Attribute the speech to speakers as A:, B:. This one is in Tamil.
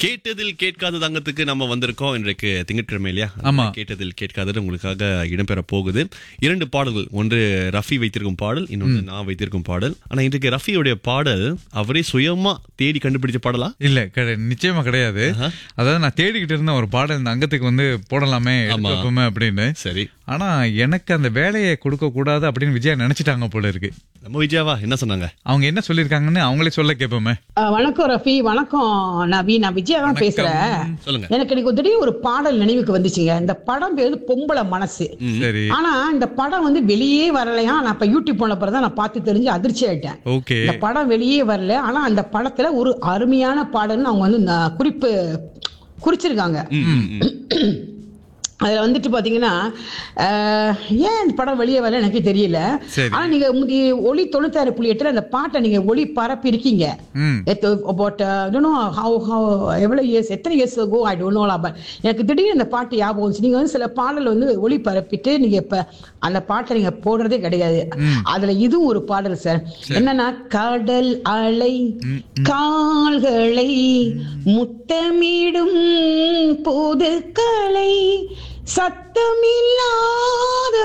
A: கேட்டதில் கேட்காத தங்கத்துக்கு நம்ம வந்திருக்கோம் இன்றைக்கு திங்கட்கிழமை இல்லையா
B: ஆமா.
A: கேட்டதில் கேட்காதது உங்களுக்காக இடம்பெற போகுது இரண்டு பாடல்கள் ஒன்று ரஃபி வைத்திருக்கும் பாடல் இன்னொன்று நான் வைத்திருக்கும் பாடல் ஆனா இன்றைக்கு ரஃபியுடைய பாடல் அவரே சுயமா தேடி கண்டுபிடிச்ச பாடலா
B: இல்ல கிடை- நிச்சயமா கிடையாது அதாவது நான் தேடிக்கிட்டு இருந்த ஒரு பாடல் இந்த அங்கத்துக்கு வந்து போடலாமே எடுத்து வைப்போமே அப்படின்னு
A: சரி
B: ஆனா எனக்கு அந்த வேலையை கொடுக்க கூடாது அப்படின்னு விஜயா நினைச்சிட்டாங்க போல இருக்கு
A: நம்ம விஜயாவா என்ன சொன்னாங்க
B: அவங்க என்ன சொல்லிருக்காங்கன்னு அவங்களே சொல்ல கேட்போமே
C: அஹ் வணக்கம் ரஃபி வணக்கம் நபி நான் விஜயா தான் பேசுறேன்
A: சொல்லுங்க
C: எனக்கு இன்னைக்கு திடீர்னு ஒரு பாடல் நினைவுக்கு வந்துச்சுங்க இந்த படம் பேரு பொம்பளை மனசு
B: சரி
C: ஆனா இந்த படம் வந்து வெளியே வரலையா நான் இப்ப யூடியூப் போன பிறகு தான் நான் பார்த்து தெரிஞ்சு அதிர்ச்சி ஆயிட்டேன்
B: ஓகே
C: இந்த படம் வெளியே வரல ஆனா அந்த படத்துல ஒரு அருமையான பாடல்னு அவங்க வந்து ந- குறிப்பு குறிச்சிருக்காங்க அதுல வந்துட்டு பாத்தீங்கன்னா அஹ், ஏன் இந்த படம் வெளியே வரல எனக்கு தெரியல
B: சரி.
C: ஆனா நீங்க முந்தி ஒளி தொண்ணூத்தாறு புள்ளி எட்டுல அந்த பாட்டை நீங்க ஒளி பரப்பி இருக்கீங்க
B: ம்
C: அபவுட் டோனோ ஹவு ஹவு எவ்வளோ இயர்ஸ் எத்தனை years go I don't know but எனக்கு திடீர்னு இந்த பாட்டு ஞாபகம் வந்துச்சு நீங்கள் வந்து சில பாடல் வந்து ஒளி பரப்பிட்டு நீங்கள் இப்போ அந்த பாட்டை நீங்கள் போடுறதே கிடையாது அதில் இதுவும் ஒரு பாடல் சார் என்னன்னா கடல் அலை கால்களை முத்தமிடும் புதுக்கலை சத்தமில்லாத